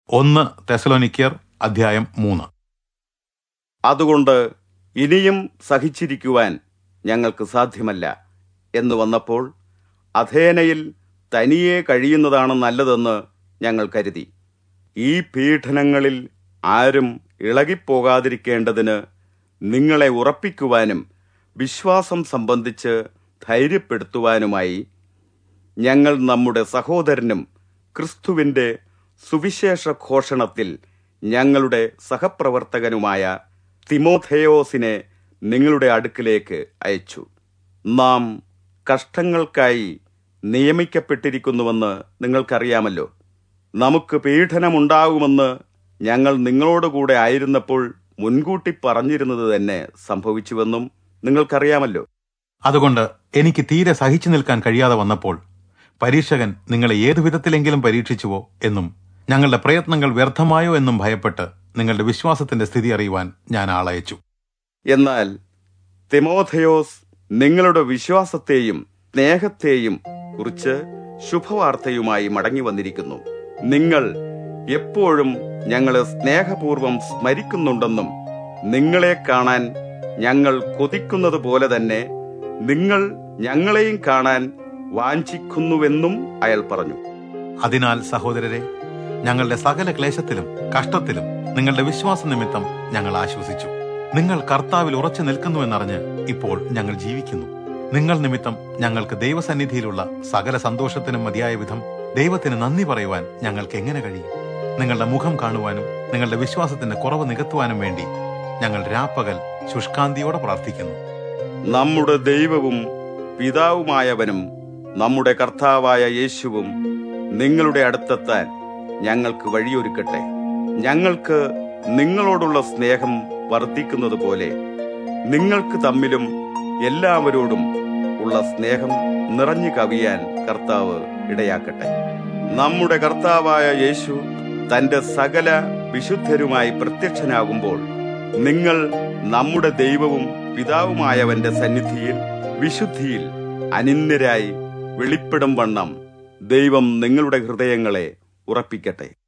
ഒന്ന് തെസലോനിക്കർ അധ്യായം മൂന്ന് അതുകൊണ്ട് ഇനിയും സഹിച്ചിരിക്കുവാൻ ഞങ്ങൾക്ക് സാധ്യമല്ല എന്ന് വന്നപ്പോൾ അഥേനയിൽ തനിയെ കഴിയുന്നതാണ് നല്ലതെന്ന് ഞങ്ങൾ കരുതി ഈ പീഡനങ്ങളിൽ ആരും ഇളകിപ്പോകാതിരിക്കേണ്ടതിന് നിങ്ങളെ ഉറപ്പിക്കുവാനും വിശ്വാസം സംബന്ധിച്ച് ധൈര്യപ്പെടുത്തുവാനുമായി ഞങ്ങൾ നമ്മുടെ സഹോദരനും ക്രിസ്തുവിന്റെ സുവിശേഷ ഘോഷണത്തിൽ ഞങ്ങളുടെ സഹപ്രവർത്തകനുമായ തിമോഥെയോസിനെ നിങ്ങളുടെ അടുക്കിലേക്ക് അയച്ചു നാം കഷ്ടങ്ങൾക്കായി നിയമിക്കപ്പെട്ടിരിക്കുന്നുവെന്ന് നിങ്ങൾക്കറിയാമല്ലോ നമുക്ക് പീഡനമുണ്ടാകുമെന്ന് ഞങ്ങൾ നിങ്ങളോടുകൂടെ ആയിരുന്നപ്പോൾ മുൻകൂട്ടി പറഞ്ഞിരുന്നത് തന്നെ സംഭവിച്ചുവെന്നും നിങ്ങൾക്കറിയാമല്ലോ അതുകൊണ്ട് എനിക്ക് തീരെ സഹിച്ചു നിൽക്കാൻ കഴിയാതെ വന്നപ്പോൾ പരീക്ഷകൻ നിങ്ങളെ ഏതു വിധത്തിലെങ്കിലും പരീക്ഷിച്ചുവോ എന്നും ഞങ്ങളുടെ പ്രയത്നങ്ങൾ വ്യർത്ഥമായോ എന്നും ഭയപ്പെട്ട് നിങ്ങളുടെ വിശ്വാസത്തിന്റെ സ്ഥിതി അറിയുവാൻ ഞാൻ ആളയച്ചു എന്നാൽ തിമോഥയോസ് നിങ്ങളുടെ വിശ്വാസത്തെയും സ്നേഹത്തെയും കുറിച്ച് ശുഭവാർത്തയുമായി മടങ്ങി വന്നിരിക്കുന്നു നിങ്ങൾ എപ്പോഴും ഞങ്ങളെ സ്നേഹപൂർവം സ്മരിക്കുന്നുണ്ടെന്നും നിങ്ങളെ കാണാൻ ഞങ്ങൾ കൊതിക്കുന്നത് പോലെ തന്നെ നിങ്ങൾ ഞങ്ങളെയും കാണാൻ വാഞ്ചിക്കുന്നുവെന്നും അയാൾ പറഞ്ഞു അതിനാൽ സഹോദരരെ ഞങ്ങളുടെ സകല ക്ലേശത്തിലും കഷ്ടത്തിലും നിങ്ങളുടെ വിശ്വാസ നിമിത്തം ഞങ്ങൾ ആശ്വസിച്ചു നിങ്ങൾ കർത്താവിൽ ഉറച്ചു നിൽക്കുന്നുവെന്നറിഞ്ഞ് ഇപ്പോൾ ഞങ്ങൾ ജീവിക്കുന്നു നിങ്ങൾ നിമിത്തം ഞങ്ങൾക്ക് ദൈവസന്നിധിയിലുള്ള സകല സന്തോഷത്തിനും മതിയായ വിധം ദൈവത്തിന് നന്ദി പറയുവാൻ ഞങ്ങൾക്ക് എങ്ങനെ കഴിയും നിങ്ങളുടെ മുഖം കാണുവാനും നിങ്ങളുടെ വിശ്വാസത്തിന്റെ കുറവ് നികത്തുവാനും വേണ്ടി ഞങ്ങൾ രാപ്പകൽ ശുഷ്കാന്തിയോടെ പ്രാർത്ഥിക്കുന്നു നമ്മുടെ ദൈവവും പിതാവുമായവനും നമ്മുടെ കർത്താവായ യേശുവും നിങ്ങളുടെ അടുത്തെത്താൻ ഞങ്ങൾക്ക് വഴിയൊരുക്കട്ടെ ഞങ്ങൾക്ക് നിങ്ങളോടുള്ള സ്നേഹം വർദ്ധിക്കുന്നത് പോലെ നിങ്ങൾക്ക് തമ്മിലും എല്ലാവരോടും ഉള്ള സ്നേഹം നിറഞ്ഞു കവിയാൻ കർത്താവ് ഇടയാക്കട്ടെ നമ്മുടെ കർത്താവായ യേശു തന്റെ സകല വിശുദ്ധരുമായി പ്രത്യക്ഷനാകുമ്പോൾ നിങ്ങൾ നമ്മുടെ ദൈവവും പിതാവുമായവന്റെ സന്നിധിയിൽ വിശുദ്ധിയിൽ അനിന്യരായി വെളിപ്പെടും വണ്ണം ദൈവം നിങ്ങളുടെ ഹൃദയങ്ങളെ ഉറപ്പിക്കട്ടെ